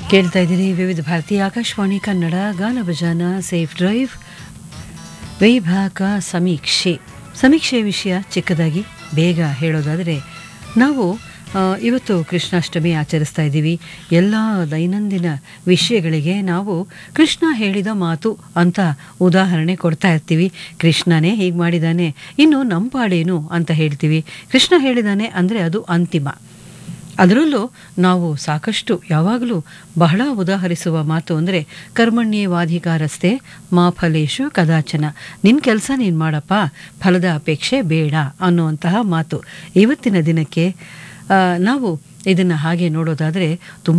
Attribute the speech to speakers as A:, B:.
A: ಕೇಳ್ತಾ ಇದ್ದೀರಿ ವಿವಿಧ ಭಾರತಿ ಆಕಾಶವಾಣಿ ಕನ್ನಡ ಗಾನ ಭಜಾನ ಸೇಫ್ ಡ್ರೈವ್ ವೈಭಾಗ ಸಮೀಕ್ಷೆ ಸಮೀಕ್ಷೆ ವಿಷಯ ಚಿಕ್ಕದಾಗಿ ಬೇಗ ಹೇಳೋದಾದರೆ ನಾವು ಆ, ಇವತ್ತು ಕೃಷ್ಣಾಷ್ಟಮಿ ಆಚರಿಸ್ತಾ ಇದ್ದೀವಿ ಎಲ್ಲ ದೈನಂದಿನ ವಿಷಯಗಳಿಗೆ ನಾವು ಕೃಷ್ಣ ಹೇಳಿದ ಮಾತು ಅಂತ ಉದಾಹರಣೆ ಕೊಡ್ತಾ ಇರ್ತೀವಿ ಕೃಷ್ಣನೇ ಹೀಗೆ ಮಾಡಿದ್ದಾನೆ ಇನ್ನು ನಮ್ಮ ಪಾಡೇನು ಅಂತ ಹೇಳ್ತೀವಿ ಕೃಷ್ಣ ಹೇಳಿದಾನೆ ಅಂದರೆ ಅದು ಅಂತಿಮ ಅದರಲ್ಲೂ ನಾವು ಸಾಕಷ್ಟು ಯಾವಾಗಲೂ ಬಹಳ ಉದಾಹರಿಸುವ ಮಾತು ಅಂದರೆ ಕರ್ಮಣ್ಯೇವಾಧಿಕಾರಸ್ಥೆ ಮಾ ಫಲೇಶು ಕದಾಚನ ನಿನ್ನ ಕೆಲಸ ನೀನು ಮಾಡಪ್ಪ ಫಲದ ಅಪೇಕ್ಷೆ ಬೇಡ ಅನ್ನುವಂತಹ ಮಾತು ಇವತ್ತಿನ ದಿನಕ್ಕೆ ಆ, ನಾವು ಇದನ್ನು ಹಾಗೆ ನೋಡೋದಾದರೆ ತುಂಬ